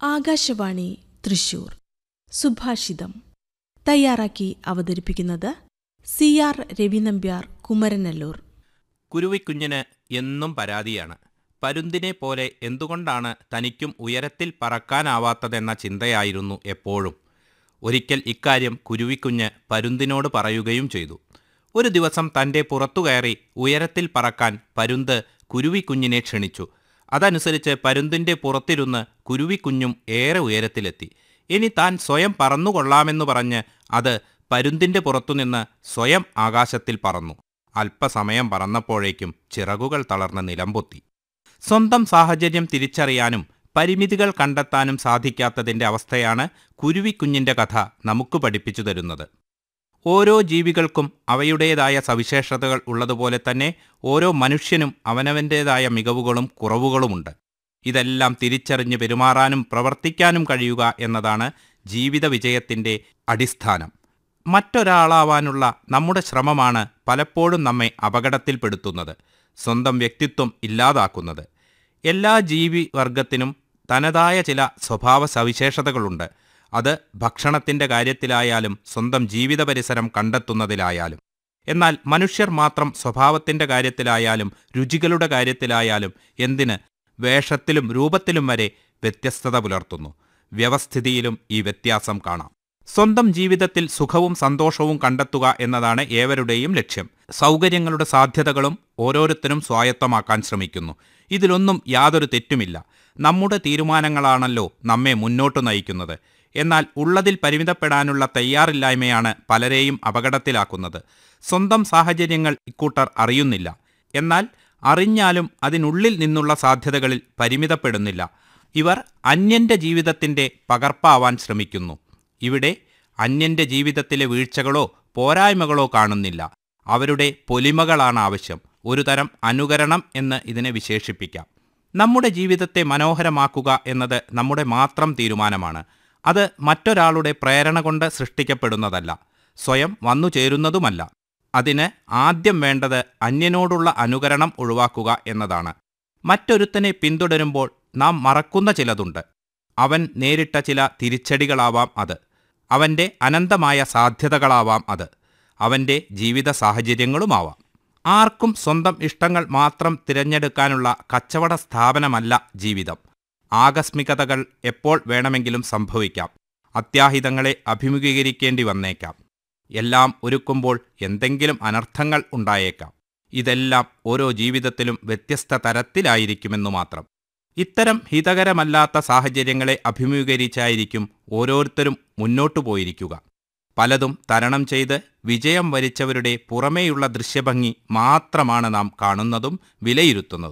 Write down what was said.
ആകാശവാണി തൃശൂർ സുഭാഷിതം തയ്യാറാക്കി അവതരിപ്പിക്കുന്നത് സി ആർ രവിനമ്പ്യാർ കുമരനല്ലൂർ കുരുവിക്കുഞ്ഞിന് എന്നും പരാതിയാണ് പരുന്തിനെ പോലെ എന്തുകൊണ്ടാണ് തനിക്കും ഉയരത്തിൽ പറക്കാനാവാത്തതെന്ന ചിന്തയായിരുന്നു എപ്പോഴും ഒരിക്കൽ ഇക്കാര്യം കുരുവിക്കുഞ്ഞ് പരുന്തിനോട് പറയുകയും ചെയ്തു ഒരു ദിവസം തൻ്റെ പുറത്തുകയറി ഉയരത്തിൽ പറക്കാൻ പരുന്ത് കുരുവിക്കുഞ്ഞിനെ ക്ഷണിച്ചു അതനുസരിച്ച് പരുന്തിൻ്റെ പുറത്തിരുന്ന് കുരുവിക്കുഞ്ഞും ഏറെ ഉയരത്തിലെത്തി ഇനി താൻ സ്വയം പറന്നുകൊള്ളാമെന്ന് പറഞ്ഞ് അത് പരുന്തിൻ്റെ പുറത്തുനിന്ന് സ്വയം ആകാശത്തിൽ പറന്നു അല്പസമയം പറന്നപ്പോഴേക്കും ചിറകുകൾ തളർന്ന് നിലംപൊത്തി സ്വന്തം സാഹചര്യം തിരിച്ചറിയാനും പരിമിതികൾ കണ്ടെത്താനും സാധിക്കാത്തതിൻ്റെ അവസ്ഥയാണ് കുരുവിക്കുഞ്ഞിൻ്റെ കഥ നമുക്ക് പഠിപ്പിച്ചു തരുന്നത് ഓരോ ജീവികൾക്കും അവയുടേതായ സവിശേഷതകൾ ഉള്ളതുപോലെ തന്നെ ഓരോ മനുഷ്യനും അവനവൻ്റേതായ മികവുകളും കുറവുകളുമുണ്ട് ഇതെല്ലാം തിരിച്ചറിഞ്ഞ് പെരുമാറാനും പ്രവർത്തിക്കാനും കഴിയുക എന്നതാണ് ജീവിത വിജയത്തിൻ്റെ അടിസ്ഥാനം മറ്റൊരാളാവാനുള്ള നമ്മുടെ ശ്രമമാണ് പലപ്പോഴും നമ്മെ അപകടത്തിൽപ്പെടുത്തുന്നത് സ്വന്തം വ്യക്തിത്വം ഇല്ലാതാക്കുന്നത് എല്ലാ ജീവിവർഗത്തിനും തനതായ ചില സ്വഭാവ സവിശേഷതകളുണ്ട് അത് ഭക്ഷണത്തിൻ്റെ കാര്യത്തിലായാലും സ്വന്തം ജീവിത പരിസരം കണ്ടെത്തുന്നതിലായാലും എന്നാൽ മനുഷ്യർ മാത്രം സ്വഭാവത്തിൻ്റെ കാര്യത്തിലായാലും രുചികളുടെ കാര്യത്തിലായാലും എന്തിന് വേഷത്തിലും രൂപത്തിലും വരെ വ്യത്യസ്തത പുലർത്തുന്നു വ്യവസ്ഥിതിയിലും ഈ വ്യത്യാസം കാണാം സ്വന്തം ജീവിതത്തിൽ സുഖവും സന്തോഷവും കണ്ടെത്തുക എന്നതാണ് ഏവരുടെയും ലക്ഷ്യം സൗകര്യങ്ങളുടെ സാധ്യതകളും ഓരോരുത്തരും സ്വായത്തമാക്കാൻ ശ്രമിക്കുന്നു ഇതിലൊന്നും യാതൊരു തെറ്റുമില്ല നമ്മുടെ തീരുമാനങ്ങളാണല്ലോ നമ്മെ മുന്നോട്ട് നയിക്കുന്നത് എന്നാൽ ഉള്ളതിൽ പരിമിതപ്പെടാനുള്ള തയ്യാറില്ലായ്മയാണ് പലരെയും അപകടത്തിലാക്കുന്നത് സ്വന്തം സാഹചര്യങ്ങൾ ഇക്കൂട്ടർ അറിയുന്നില്ല എന്നാൽ അറിഞ്ഞാലും അതിനുള്ളിൽ നിന്നുള്ള സാധ്യതകളിൽ പരിമിതപ്പെടുന്നില്ല ഇവർ അന്യന്റെ ജീവിതത്തിൻ്റെ പകർപ്പാവാൻ ശ്രമിക്കുന്നു ഇവിടെ അന്യന്റെ ജീവിതത്തിലെ വീഴ്ചകളോ പോരായ്മകളോ കാണുന്നില്ല അവരുടെ പൊലിമകളാണ് ആവശ്യം ഒരു തരം അനുകരണം എന്ന് ഇതിനെ വിശേഷിപ്പിക്കാം നമ്മുടെ ജീവിതത്തെ മനോഹരമാക്കുക എന്നത് നമ്മുടെ മാത്രം തീരുമാനമാണ് അത് മറ്റൊരാളുടെ പ്രേരണ കൊണ്ട് സൃഷ്ടിക്കപ്പെടുന്നതല്ല സ്വയം വന്നു ചേരുന്നതുമല്ല അതിന് ആദ്യം വേണ്ടത് അന്യനോടുള്ള അനുകരണം ഒഴിവാക്കുക എന്നതാണ് മറ്റൊരുത്തനെ പിന്തുടരുമ്പോൾ നാം മറക്കുന്ന ചിലതുണ്ട് അവൻ നേരിട്ട ചില തിരിച്ചടികളാവാം അത് അവൻ്റെ അനന്തമായ സാധ്യതകളാവാം അത് അവൻ്റെ ജീവിത സാഹചര്യങ്ങളുമാവാം ആർക്കും സ്വന്തം ഇഷ്ടങ്ങൾ മാത്രം തിരഞ്ഞെടുക്കാനുള്ള കച്ചവട സ്ഥാപനമല്ല ജീവിതം ആകസ്മികതകൾ എപ്പോൾ വേണമെങ്കിലും സംഭവിക്കാം അത്യാഹിതങ്ങളെ അഭിമുഖീകരിക്കേണ്ടി വന്നേക്കാം എല്ലാം ഒരുക്കുമ്പോൾ എന്തെങ്കിലും അനർത്ഥങ്ങൾ ഉണ്ടായേക്കാം ഇതെല്ലാം ഓരോ ജീവിതത്തിലും വ്യത്യസ്ത തരത്തിലായിരിക്കുമെന്നു മാത്രം ഇത്തരം ഹിതകരമല്ലാത്ത സാഹചര്യങ്ങളെ അഭിമുഖീകരിച്ചായിരിക്കും ഓരോരുത്തരും മുന്നോട്ടു പോയിരിക്കുക പലതും തരണം ചെയ്ത് വിജയം വരിച്ചവരുടെ പുറമേയുള്ള ദൃശ്യഭംഗി മാത്രമാണ് നാം കാണുന്നതും വിലയിരുത്തുന്നതും